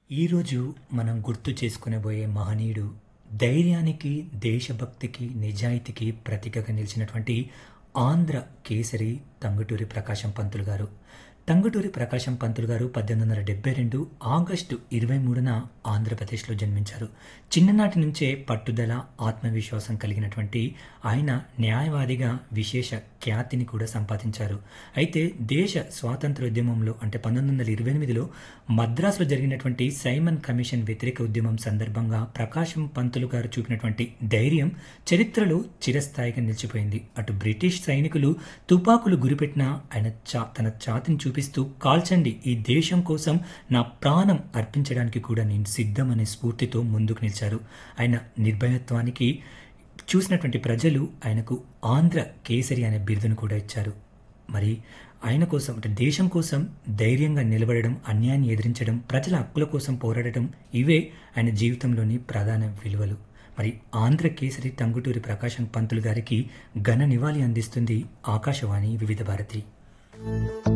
ఈరోజు మనం గుర్తు చేసుకునబోయే మహనీయుడు ధైర్యానికి దేశభక్తికి నిజాయితీకి ప్రతీకగా నిలిచినటువంటి ఆంధ్ర కేసరి తంగుటూరి ప్రకాశం పంతులు గారు తంగుటూరి ప్రకాశం పంతులు గారు పద్దెనిమిది వందల డెబ్బై రెండు ఆగస్టు ఇరవై మూడున ఆంధ్రప్రదేశ్లో జన్మించారు చిన్ననాటి నుంచే పట్టుదల ఆత్మవిశ్వాసం కలిగినటువంటి ఆయన న్యాయవాదిగా విశేష ఖ్యాతిని కూడా సంపాదించారు అయితే దేశ స్వాతంత్రోద్యమంలో అంటే పంతొమ్మిది వందల ఇరవై ఎనిమిదిలో మద్రాసులో జరిగినటువంటి సైమన్ కమిషన్ వ్యతిరేక ఉద్యమం సందర్భంగా ప్రకాశం పంతులు గారు చూపినటువంటి ధైర్యం చరిత్రలో చిరస్థాయిగా నిలిచిపోయింది అటు బ్రిటిష్ సైనికులు తుపాకులు గురిపెట్టినా ఆయన చా తన ఛాతిని చూపిస్తూ కాల్చండి ఈ దేశం కోసం నా ప్రాణం అర్పించడానికి కూడా నేను సిద్ధం అనే స్ఫూర్తితో ముందుకు నిలిచారు ఆయన నిర్భయత్వానికి చూసినటువంటి ప్రజలు ఆయనకు ఆంధ్ర కేసరి అనే బిరుదును కూడా ఇచ్చారు మరి ఆయన కోసం అంటే దేశం కోసం ధైర్యంగా నిలబడడం అన్యాయాన్ని ఎదిరించడం ప్రజల హక్కుల కోసం పోరాడటం ఇవే ఆయన జీవితంలోని ప్రధాన విలువలు మరి ఆంధ్ర కేసరి టంగుటూరి ప్రకాశం పంతులు గారికి ఘన నివాళి అందిస్తుంది ఆకాశవాణి వివిధ భారతి